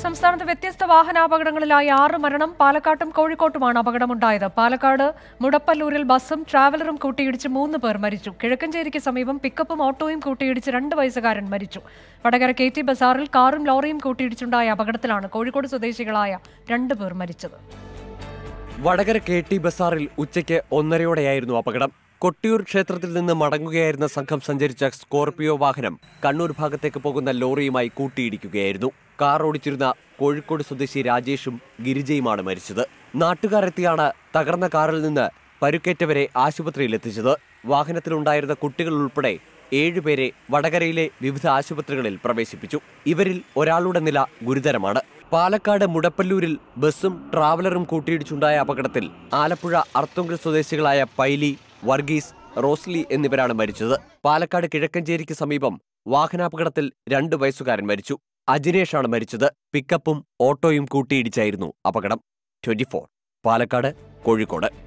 സംസ്ഥാനത്ത് വ്യത്യസ്ത വാഹനാപകടങ്ങളിലായി ആറ് മരണം പാലക്കാട്ടും കോഴിക്കോട്ടുമാണ് അപകടമുണ്ടായത് പാലക്കാട് മുടപ്പല്ലൂരിൽ ബസ്സും ട്രാവലറും കൂട്ടിയിടിച്ച് മൂന്ന് പേർ മരിച്ചു കിഴക്കഞ്ചേരിക്ക് സമീപം പിക്കപ്പും ഓട്ടോയും കൂട്ടിയിടിച്ച് രണ്ട് വയസ്സുകാരൻ മരിച്ചു വടകര കെ ടി ബസാറിൽ കാറും ലോറിയും കൂട്ടിയിടിച്ചുണ്ടായ അപകടത്തിലാണ് കോഴിക്കോട് സ്വദേശികളായ രണ്ട് പേർ മരിച്ചത് വടകര കെ ടി ബസാറിൽ ഉച്ചയ്ക്ക് ഒന്നരയോടെയായിരുന്നു അപകടം കൊട്ടിയൂർ ക്ഷേത്രത്തിൽ നിന്ന് മടങ്ങുകയായിരുന്ന സംഘം സഞ്ചരിച്ച സ്കോർപിയോ വാഹനം കണ്ണൂർ ഭാഗത്തേക്ക് പോകുന്ന ലോറിയുമായി കൂട്ടിയിടിക്കുകയായിരുന്നു കാർ ഓടിച്ചിരുന്ന കോഴിക്കോട് സ്വദേശി രാജേഷും ഗിരിജയുമാണ് മരിച്ചത് നാട്ടുകാരെത്തിയാണ് തകർന്ന കാറിൽ നിന്ന് പരുക്കേറ്റവരെ ആശുപത്രിയിൽ എത്തിച്ചത് വാഹനത്തിലുണ്ടായിരുന്ന കുട്ടികൾ ഉൾപ്പെടെ ഏഴുപേരെ വടകരയിലെ വിവിധ ആശുപത്രികളിൽ പ്രവേശിപ്പിച്ചു ഇവരിൽ ഒരാളുടെ നില ഗുരുതരമാണ് പാലക്കാട് മുടപ്പല്ലൂരിൽ ബസ്സും ട്രാവലറും കൂട്ടിയിടിച്ചുണ്ടായ അപകടത്തിൽ ആലപ്പുഴ അർത്തുങ്കൽ സ്വദേശികളായ പൈലി വർഗീസ് റോസ്ലി എന്നിവരാണ് മരിച്ചത് പാലക്കാട് കിഴക്കഞ്ചേരിക്ക് സമീപം വാഹനാപകടത്തിൽ രണ്ട് വയസ്സുകാരൻ മരിച്ചു അജിനേഷാണ് മരിച്ചത് പിക്കപ്പും ഓട്ടോയും കൂട്ടിയിടിച്ചായിരുന്നു അപകടം ട്വന്റി പാലക്കാട് കോഴിക്കോട്